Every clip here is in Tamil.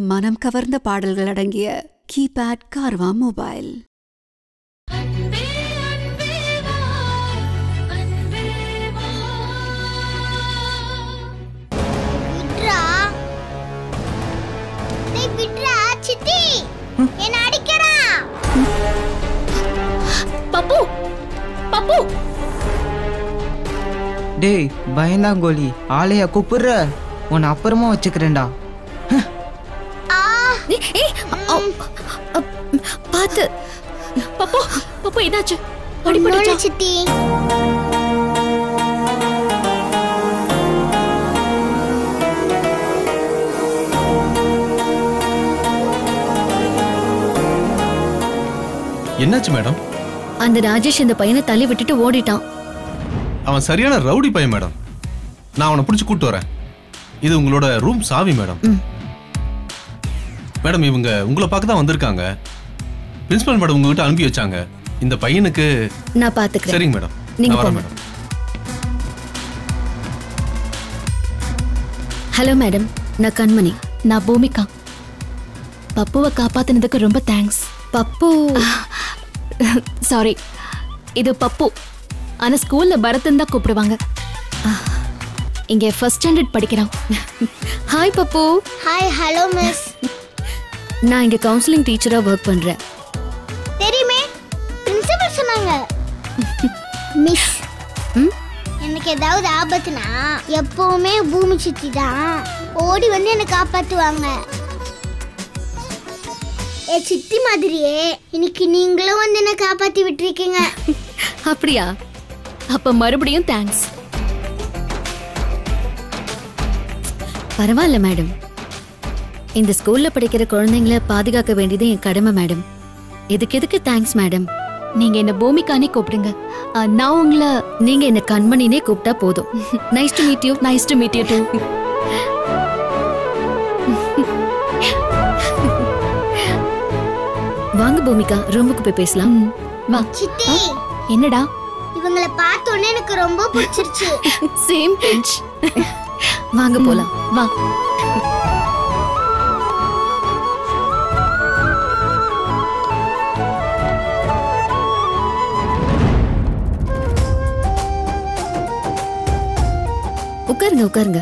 மனம் கவர்ந்த பாடல்கள் அடங்கிய கீபேட் கார்வா மொபைல் விட்றா டேய் விட்றா சித்தி என்ன அடிக்கிறான் பப்பு பப்பு டேய் பயந்தாங்கோலி ஆளையா கூப்பிடுற உன்னை அப்புறமா வச்சுக்கிறேன்டா ஆ ஏய், ஏய், அ, அ, பாத்து பப்பு பப்பு என்னாச்சு ஒன்னோட அடிபட்டுச்சா சித்தி என்னாச்சு மேடம் அந்த ராஜேஷ் இந்த பையனை தள்ளி விட்டுட்டு ஓடிட்டான் அவன் சரியான ரவுடி பையன் மேடம் நான் அவனை பிடிச்சி கூட்டு வரேன் இது உங்களோட ரூம் சாவி மேடம் ம். மேடம் இவங்க உங்களை பார்க்க தான் வந்திருக்காங்க பிரின்சிபல் மேடம் உங்ககிட்ட அனுப்பி வச்சாங்க இந்த பையனுக்கு நான் பாத்துக்கிறேன் சரிங்க மேடம் நீங்க நான் வரேன் போங்க. மேடம் ஹலோ மேடம் நான் கண்மணி நான் பூமிகா பப்புவை காப்பாத்தினதுக்கு ரொம்ப தேங்க்ஸ் பப்பு சாரி இது பப்பு ஆனா ஸ்கூல்ல பரதன் தான் கூப்பிடுவாங்க இங்க ஃபர்ஸ்ட் ஸ்டாண்டர்ட் படிக்கிறான் hi Pappu hi hello miss நான் இங்க கவுன்சிலிங் டீச்சரா ஒர்க் பண்றேன் தெரியுமே பிரின்சிபல் சொன்னாங்க மிஸ் ம்? எனக்கு ஏதாவது ஆபத்துனா எப்பவுமே பூமி சித்தி தான் ஓடி வந்து என்னை காப்பாத்துவாங்க ஏ சித்தி மாதிரியே இன்னைக்கு நீங்களும் வந்து என்னை காப்பாத்தி விட்டுருக்கீங்க அப்படியா அப்ப மறுபடியும் தேங்க்ஸ் பரவாயில்ல மேடம் இந்த ஸ்கூல்ல படிக்கிற குழந்தைங்கள பாதுகாக்க வேண்டியது என் கடமை மேடம் இதுக்கு எதுக்கு தேங்க்ஸ் மேடம் நீங்க என்ன பூமிகானே கூப்பிடுங்க ஆ, நான் உங்களை நீங்க என்ன கண்மணினே கூப்பிட்டா போதும் nice to meet you nice to meet you two வாங்க பூமிகா ரூமுக்கு போய் பேசலாம் வா சித்தி என்னடா இவங்களை பார்த்தோன்னே எனக்கு ரொம்ப பிடிச்சிருச்சு சேம் பெஞ்ச் வாங்க போலாம் வா உட்காருங்க உட்காருங்க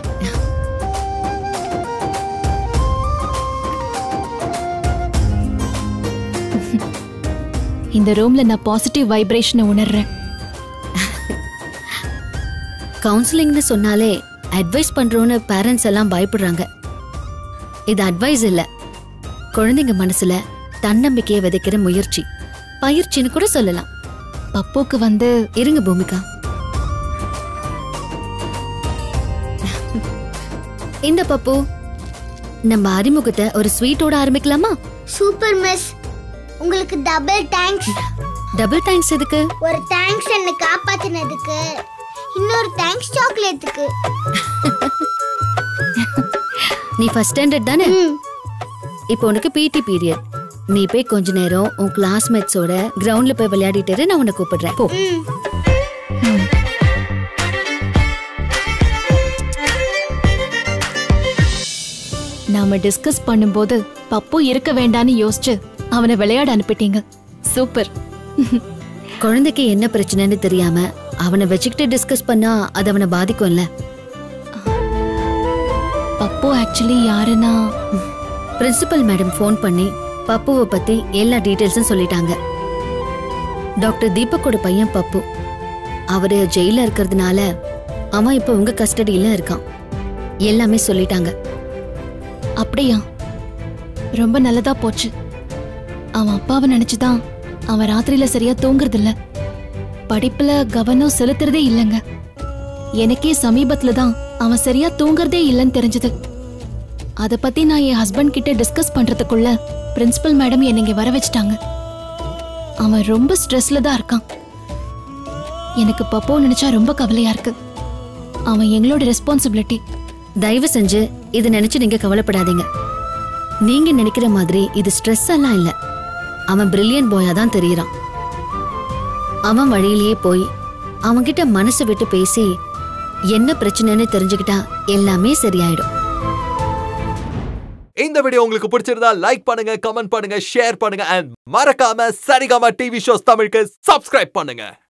இந்த ரூம்ல நான் பாசிட்டிவ் வைப்ரேஷனை உணர்றேன் கவுன்சிலிங்னு சொன்னாலே அட்வைஸ் பண்றோன்னு பேரண்ட்ஸ் எல்லாம் பயப்படுறாங்க இது அட்வைஸ் இல்ல குழந்தைங்க மனசுல தன்னம்பிக்கையை விதைக்கிற முயற்சி பயிற்சின்னு கூட சொல்லலாம் பப்புக்கு வந்து இருங்க பூமிகா இந்த பப்பு நம்ம அறிமுகத்தை ஒரு ஸ்வீட்டோட ஆரம்பிக்கலாமா சூப்பர் மிஸ் உங்களுக்கு டபுள் தேங்க்ஸ் டபுள் தேங்க்ஸ் எதுக்கு ஒரு தேங்க்ஸ் என்னை காப்பாத்தினதுக்கு இன்னொரு தேங்க்ஸ் சாக்லேட்டுக்கு நீ ஃபர்ஸ்ட் ஸ்டாண்டர்ட் தானே ம் இப்போ உனக்கு பிடி பீரியட் நீ போய் கொஞ்ச நேரம் உன் கிளாஸ்மேட்ஸோட கிரவுண்ட்ல போய் விளையாடிட்டு இரு, நான் உன்னை கூப்பிடுறேன் போ ம் நாம டிஸ்கஸ் பண்ணும்போது பப்பு இருக்க வேண்டான்னு யோசிச்சு அவனை விளையாட அனுப்பிட்டீங்க சூப்பர் குழந்தைக்கு என்ன பிரச்சனைன்னு தெரியாம அவனை வச்சுக்கிட்டு டிஸ்கஸ் பண்ணா அது அவனை பாதிக்கும்ல பப்பு ஆக்சுவலி யாருன்னா பிரின்சிபல் மேடம் ஃபோன் பண்ணி பப்புவை பத்தி எல்லா டீடைல்ஸும் சொல்லிட்டாங்க டாக்டர் தீபக்கோட பையன் பப்பு அவரு ஜெயில இருக்கிறதுனால அவன் இப்ப உங்க கஸ்டடியில இருக்கான் எல்லாமே சொல்லிட்டாங்க அப்படியா ரொம்ப நல்லதா போச்சு அவன் அப்பாவை நினைச்சுதான் அவன் ராத்திரியில சரியா தூங்குறது இல்ல படிப்புல கவனம் செலுத்துறதே இல்லைங்க எனக்கே சமீபத்துல தான் அவன் சரியா தூங்குறதே இல்லைன்னு தெரிஞ்சது அத பத்தி நான் என் ஹஸ்பண்ட் கிட்ட டிஸ்கஸ் பண்றதுக்குள்ள பிரின்சிபல் மேடம் என்னை இங்க வர வச்சுட்டாங்க அவன் ரொம்ப ஸ்ட்ரெஸ்ல தான் இருக்கான் எனக்கு பப்போ நினைச்சா ரொம்ப கவலையா இருக்கு அவன் எங்களோட ரெஸ்பான்சிபிலிட்டி தயவு செஞ்சு இதை நினைச்சு நீங்க கவலைப்படாதீங்க நீங்க நினைக்கிற மாதிரி இது ஸ்ட்ரெஸ் எல்லாம் இல்ல அவன் பிரில்லியன் பாயா தான் தெரியறான் அவன் வழியிலேயே போய் அவன்கிட்ட மனசு விட்டு பேசி என்ன பிரச்சனைன்னு தெரிஞ்சுக்கிட்டா எல்லாமே சரியாயிடும் இந்த வீடியோ உங்களுக்கு பிடிச்சிருந்தா லைக் பண்ணுங்க கமெண்ட் பண்ணுங்க ஷேர் பண்ணுங்க அண்ட் மறக்காம சரிகமா டிவி ஷோஸ் தமிழுக்கு சப்ஸ்கிரைப் பண்ணுங்க